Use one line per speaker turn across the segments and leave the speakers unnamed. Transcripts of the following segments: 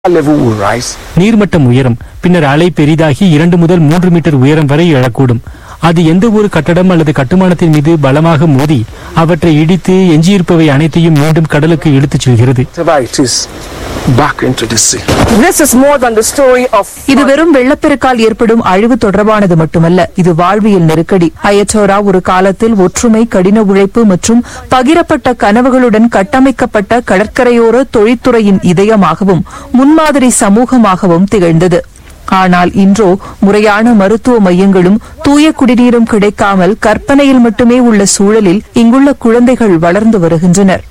level will rise.
நீர்மட்டம் உயரும் பின்னர் அலை பெரிதாகி இரண்டு முதல் மூன்று மீட்டர் உயரம் வரை எழக்கூடும் அது எந்த ஒரு கட்டடம் அல்லது கட்டுமானத்தின் மீது பலமாக மோதி அவற்றை இடித்து எஞ்சியிருப்பவை அனைத்தையும் மீண்டும் கடலுக்கு இழுத்துச் செல்கிறது
Whatever it is, back into the sea.
This is more than the story of
இது வெறும் வெள்ளப்பெருக்கால் ஏற்படும் அழிவு தொடர்பானது மட்டுமல்ல இது வாழ்வியல் நெருக்கடி அயச்சோரா ஒரு காலத்தில் ஒற்றுமை கடின உழைப்பு மற்றும் பகிரப்பட்ட கனவுகளுடன் கட்டமைக்கப்பட்ட கடற்கரையோர தொழில்துறையின் இதயமாகவும் முன்மாதிரி சமூகமாகவும் திகழ்ந்தது ஆனால் இன்றோ முறையான மருத்துவ மையங்களும் தூய குடிநீரும் கிடைக்காமல் கற்பனையில் மட்டுமே உள்ள சூழலில் இங்குள்ள குழந்தைகள் வளர்ந்து வருகின்றனர்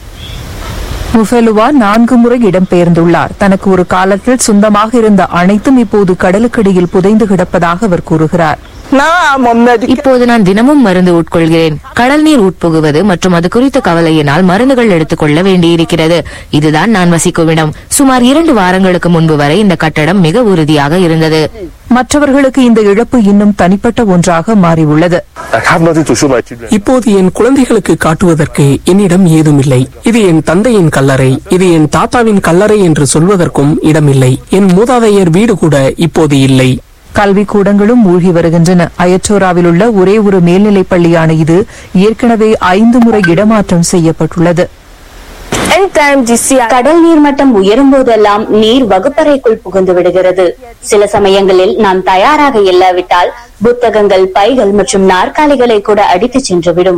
முஃபெலுவா நான்கு முறை இடம்பெயர்ந்துள்ளார் தனக்கு ஒரு காலத்தில் சொந்தமாக இருந்த அனைத்தும் இப்போது கடலுக்கடியில் புதைந்து கிடப்பதாக அவர் கூறுகிறார்
now I'm on medication.
இப்போது நான் தினமும் மருந்து உட்கொள்கிறேன் கடல் நீர் உட்புகுவது மற்றும் அது குறித்த கவலையினால் மருந்துகள் எடுத்துக்கொள்ள வேண்டியிருக்கிறது இதுதான் நான் வசிக்கும் இடம் சுமார் இரண்டு வாரங்களுக்கு முன்பு வரை இந்த கட்டடம் மிக உறுதியாக இருந்தது
மற்றவர்களுக்கு இந்த இழப்பு இன்னும் தனிப்பட்ட ஒன்றாக மாறியுள்ளது
I have nothing to show my children.
இப்போது என் குழந்தைகளுக்கு காட்டுவதற்கு என்னிடம் ஏதுமில்லை இது என் தந்தையின் கல்லறை இது என் தாத்தாவின் கல்லறை என்று சொல்வதற்கும் இடமில்லை என் மூதாதையர் வீடு கூட இப்போது இல்லை
கல்வி கூடங்களும் மூழ்கி வருகின்றன அயச்சோராவில் உள்ள ஒரே ஒரு மேல்நிலைப் பள்ளியான இது ஏற்கனவே ஐந்து முறை இடமாற்றம் செய்யப்பட்டுள்ளது
Anytime the sea
கடல் நீர்மட்டம் உயரும் போதெல்லாம் நீர் வகுப்பறைக்குள் புகுந்து விடுகிறது சில சமயங்களில் நாம் தயாராக இல்லாவிட்டால் புத்தகங்கள் பைகள் மற்றும் நாற்காலிகளை கூட அடித்துச் சென்றுவிடும்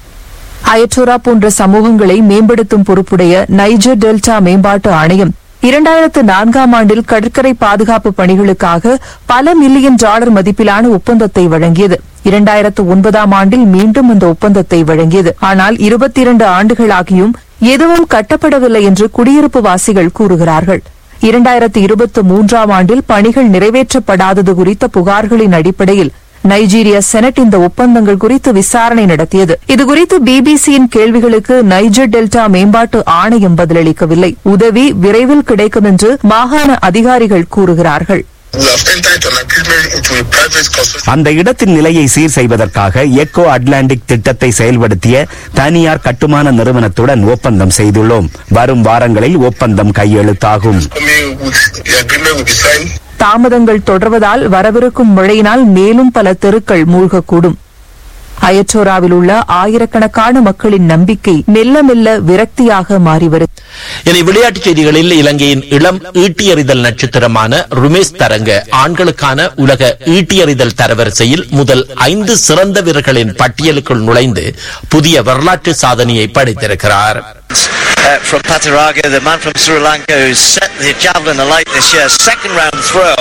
அயச்சோரா போன்ற சமூகங்களை மேம்படுத்தும் பொறுப்புடைய நைஜர் டெல்டா மேம்பாட்டு ஆணையம் இரண்டாயிரத்து நான்காம் ஆண்டில் கடற்கரை பாதுகாப்பு பணிகளுக்காக பல மில்லியன் டாலர் மதிப்பிலான ஒப்பந்தத்தை வழங்கியது இரண்டாயிரத்து ஒன்பதாம் ஆண்டில் மீண்டும் அந்த ஒப்பந்தத்தை வழங்கியது ஆனால் இருபத்தி இரண்டு ஆண்டுகளாகியும் எதுவும் கட்டப்படவில்லை என்று குடியிருப்பு வாசிகள் கூறுகிறார்கள் இரண்டாயிரத்து இருபத்தி மூன்றாம் ஆண்டில் பணிகள் நிறைவேற்றப்படாதது குறித்த புகார்களின் அடிப்படையில் நைஜீரிய செனட் இந்த ஒப்பந்தங்கள் குறித்து விசாரணை நடத்தியது இதுகுறித்து பிபிசியின் கேள்விகளுக்கு நைஜர் டெல்டா மேம்பாட்டு ஆணையம் பதிலளிக்கவில்லை உதவி விரைவில் கிடைக்கும் என்று மாகாண அதிகாரிகள் கூறுகிறார்கள்
We have entered an agreement into a private consortium.
அந்த இடத்தின் நிலையை சீர் செய்வதற்காக எக்கோ அட்லாண்டிக் திட்டத்தை செயல்படுத்திய தனியார் கட்டுமான நிறுவனத்துடன் ஒப்பந்தம் செய்துள்ளோம் வரும் வாரங்களில் ஒப்பந்தம் கையெழுத்தாகும்
Coming with the agreement will be signed.
தாமதங்கள் தொடர்வதால் வரவிருக்கும் மழையினால் மேலும் பல தெருக்கள் மூழ்கக்கூடும் அயச்சோராவில் உள்ள ஆயிரக்கணக்கான மக்களின் நம்பிக்கை மெல்ல மெல்ல விரக்தியாக மாறி வருகிறது
இனி விளையாட்டுச் செய்திகளில் இலங்கையின் இளம் ஈட்டியறிதல் நட்சத்திரமான ருமேஷ் தரங்க ஆண்களுக்கான உலக ஈட்டியறிதல் தரவரிசையில் முதல் ஐந்து சிறந்த வீரர்களின் பட்டியலுக்குள் நுழைந்து புதிய வரலாற்று சாதனையை படைத்திருக்கிறார்
uh, from Pataraga, the man from Sri Lanka who's set the javelin alight this year. Second round throw.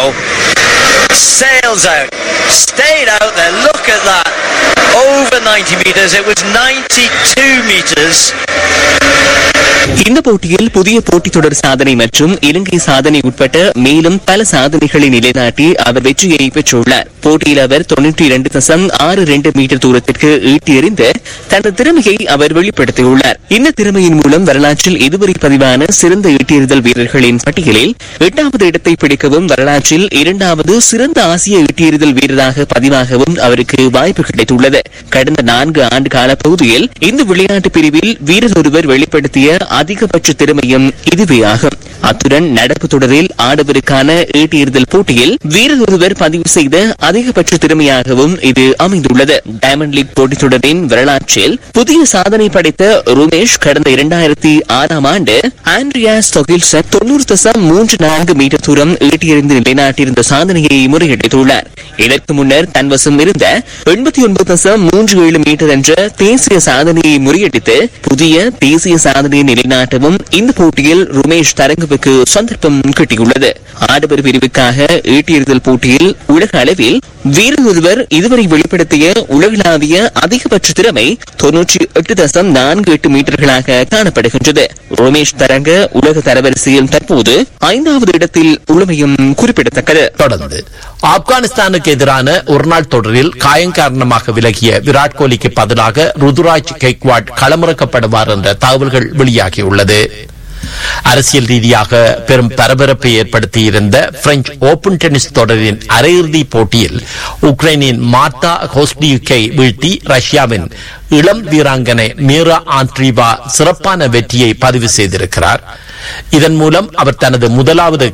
Sails out. Stayed out there. Look at that. Over 90 metres. It was 92 metres.
இந்த போட்டியில் புதிய போட்டித் தொடர் சாதனை மற்றும் இலங்கை சாதனை உட்பட்ட மேலும் பல சாதனைகளை நிலைநாட்டி அவர் வெற்றியை பெற்றுள்ளார் போட்டியில் அவர் தொன்னூற்றி இரண்டு தசம் ஆறு இரண்டு மீட்டர் தூரத்திற்கு ஈட்டி எறிந்து தனது திறமையை அவர் வெளிப்படுத்தியுள்ளார் இந்த திறமையின் மூலம் வரலாற்றில் இதுவரை பதிவான சிறந்த ஈட்டியறிதல் வீரர்களின் பட்டியலில் எட்டாவது இடத்தை பிடிக்கவும் வரலாற்றில் இரண்டாவது சிறந்த ஆசிய ஈட்டியறிதல் வீரராக பதிவாகவும் அவருக்கு வாய்ப்பு கிடைத்துள்ளது கடந்த நான்கு ஆண்டு கால பகுதியில் இந்த விளையாட்டு பிரிவில் வீரர் ஒருவர் வெளிப்படுத்திய அதிகபட்ச திறமையும் இதுவே ஆகும் அத்துடன் நடப்பு தொடரில் ஆடவருக்கான ஈட்டியறிதல் போட்டியில் வீரர் ஒருவர் பதிவு செய்த அதிகபட்ச திறமையாகவும் இது அமைந்துள்ளது டைமண்ட் லீக் போட்டித் தொடரின் வரலாற்றில் புதிய சாதனை படைத்த ருமேஷ் கடந்த இரண்டாயிரத்தி ஆறாம் ஆண்டு ஆண்ட்ரியாஸ் தொகில்சன் தொண்ணூறு தசம் மூன்று நான்கு மீட்டர் தூரம் ஈட்டியறிந்து நிலைநாட்டியிருந்த சாதனையை முறியடித்துள்ளார் இதற்கு முன்னர் தன்வசம் இருந்த எண்பத்தி ஒன்பது தசம் மூன்று ஏழு மீட்டர் என்ற தேசிய சாதனையை முறியடித்து புதிய தேசிய சாதனையை நிலைநாட்டவும் இந்த போட்டியில் ருமேஷ் தரங்குவுக்கு சந்தர்ப்பம் கிட்டியுள்ளது ஆடவர் பிரிவுக்காக ஈட்டியறிதல் போட்டியில் உலக அளவில் வீரர் ஒருவர் இதுவரை வெளிப்படுத்திய உலகளாவிய அதிகபட்ச திறமை தொன்னூற்றி எட்டு தசம் நான்கு எட்டு மீட்டர்களாக காணப்படுகின்றது ருமேஷ் தரங்க உலக தரவரிசையில் தற்போது ஐந்தாவது இடத்தில் உள்ளமையும் குறிப்பிடத்தக்கது
தொடர்ந்து ஆப்கானிஸ்தானுக்கு எதிரான ஒருநாள் தொடரில் காயம் காரணமாக விலகிய விராட் கோலிக்கு பதிலாக ருதுராஜ் கெக்வாட் களமிறக்கப்படுவார் என்ற தகவல்கள் வெளியாகியுள்ளது அரசியல் ரீதியாக பெரும் பரபரப்பை ஏற்படுத்தியிருந்த பிரெஞ்சு ஓபன் டென்னிஸ் தொடரின் அரையிறுதி போட்டியில் உக்ரைனின் மார்த்தா ஹோஸ்டியுக்கை வீழ்த்தி ரஷ்யாவின் இளம் வீராங்கனை மீரா ஆண்ட்ரீவா சிறப்பான வெற்றியை பதிவு செய்திருக்கிறார் இதன் மூலம் அவர் தனது முதலாவது